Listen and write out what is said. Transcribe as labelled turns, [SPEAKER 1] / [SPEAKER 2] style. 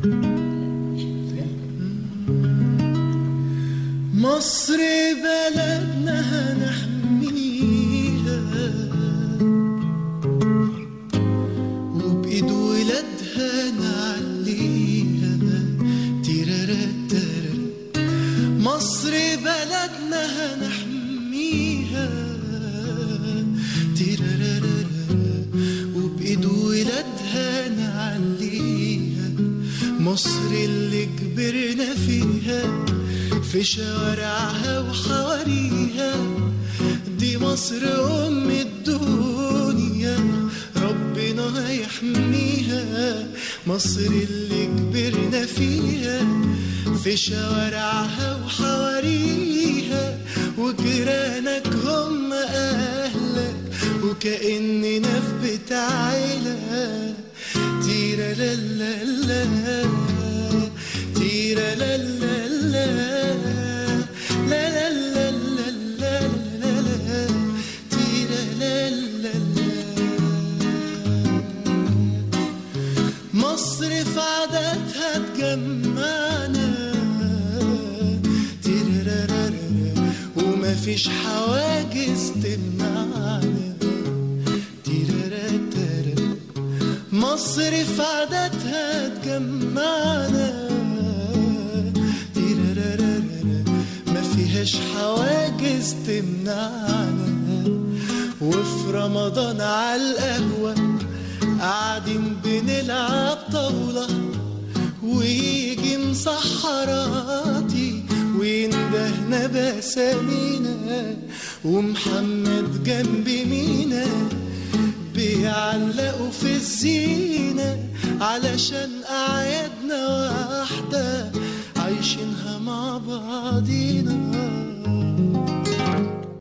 [SPEAKER 1] مصر بلدنا هنحميها وبإيد ولادها نعليها تيرارا تارارا مصر بلدنا هنحميها تيرارا وبإيد ولادها نعليها مصر اللي كبرنا فيها في شوارعها وحواريها دي مصر أم الدنيا ربنا هيحميها مصر اللي كبرنا فيها في شوارعها وحواريها وجيرانك هم أهلك وكأننا في بيت عيلة تيرا لا لا لا تيرا لا لا لا لا لا لا لا لا لا لا تيرا لا لا لا مصر في عاداتها تجمعنا تيرارارارا وما فيش حواجز تمنعنا تيرارارارا مصر في عاداتها تجمعنا تيرارارارا ما فيهاش حواجز تمنعنا وفي رمضان على القهوة قاعدين بنلعب طاولة ويجي مسحراتي ويندهنا بسامينا ومحمد جنب مينا بيعلقوا في الزينة علشان أعيادنا واحدة عايشينها مع بعضينا